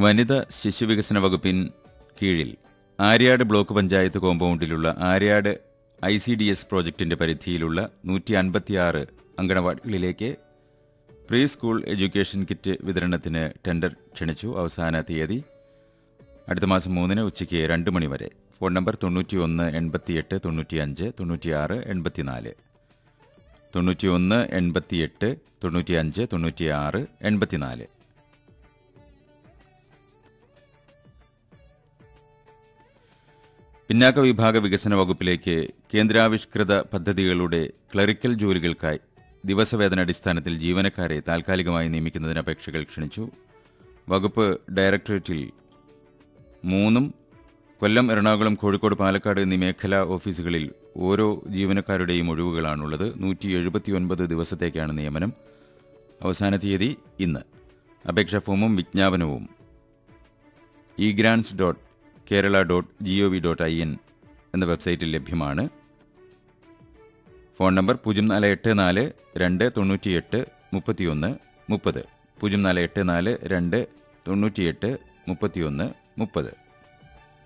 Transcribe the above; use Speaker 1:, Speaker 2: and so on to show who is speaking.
Speaker 1: വനിത ശിശുവികസന വകുപ്പിൻ കീഴിൽ ആര്യാട് ബ്ലോക്ക് പഞ്ചായത്ത് കോമ്പൗണ്ടിലുള്ള Aryad I C D S പ്രോജക്റ്റിന്റെ പരിധിയിലുള്ള നൂറ്റി അൻപത്തിയാറ് അങ്കണവാടികളിലേക്ക് പ്രീ സ്കൂൾ എഡ്യൂക്കേഷൻ കിറ്റ് വിതരണത്തിന് ടെൻഡർ ക്ഷണിച്ചു അവസാന തീയതി അടുത്ത മാസം മൂന്നിന് ഉച്ചയ്ക്ക് രണ്ട് മണി വരെ ഫോൺ നമ്പർ തൊണ്ണൂറ്റി ഒന്ന് എൺപത്തിയെട്ട് തൊണ്ണൂറ്റിയഞ്ച് തൊണ്ണൂറ്റിയാറ് എൺപത്തിനാല് തൊണ്ണൂറ്റിയൊന്ന് എൺപത്തിയെട്ട് തൊണ്ണൂറ്റിയഞ്ച് തൊണ്ണൂറ്റിയാറ് എൺപത്തിനാല് പിന്നാക്ക വിഭാഗ വികസന വകുപ്പിലേക്ക് കേന്ദ്രാവിഷ്കൃത പദ്ധതികളുടെ ക്ലറിക്കൽ ജോലികൾക്കായി ദിവസവേതനടിസ്ഥാനത്തിൽ ജീവനക്കാരെ താൽക്കാലികമായി നിയമിക്കുന്നതിന് അപേക്ഷകൾ ക്ഷണിച്ചു വകുപ്പ് ഡയറക്ടറേറ്റിൽ മൂന്നും കൊല്ലം എറണാകുളം കോഴിക്കോട് പാലക്കാട് എന്നീ മേഖലാ ഓഫീസുകളിൽ ഓരോ ജീവനക്കാരുടെയും ഒഴിവുകളാണുള്ളത് നൂറ്റി എഴുപത്തിയൊൻപത് ദിവസത്തേക്കാണ് നിയമനം അവസാന തീയതി ഇന്ന് അപേക്ഷാ ഫോമും വിജ്ഞാപനവും e grants dot Kerala dot G O V dot I N എന്ന വെബ്സൈറ്റിൽ ലഭ്യമാണ് ഫോൺ നമ്പർ പൂജ്യം നാല് എട്ട് നാല് രണ്ട് തൊണ്ണൂറ്റിയെട്ട് മുപ്പത്തിയൊന്ന് മുപ്പത് പൂജ്യം നാല് എട്ട് നാല് രണ്ട് തൊണ്ണൂറ്റിയെട്ട് മുപ്പത്തിയൊന്ന് മുപ്പത്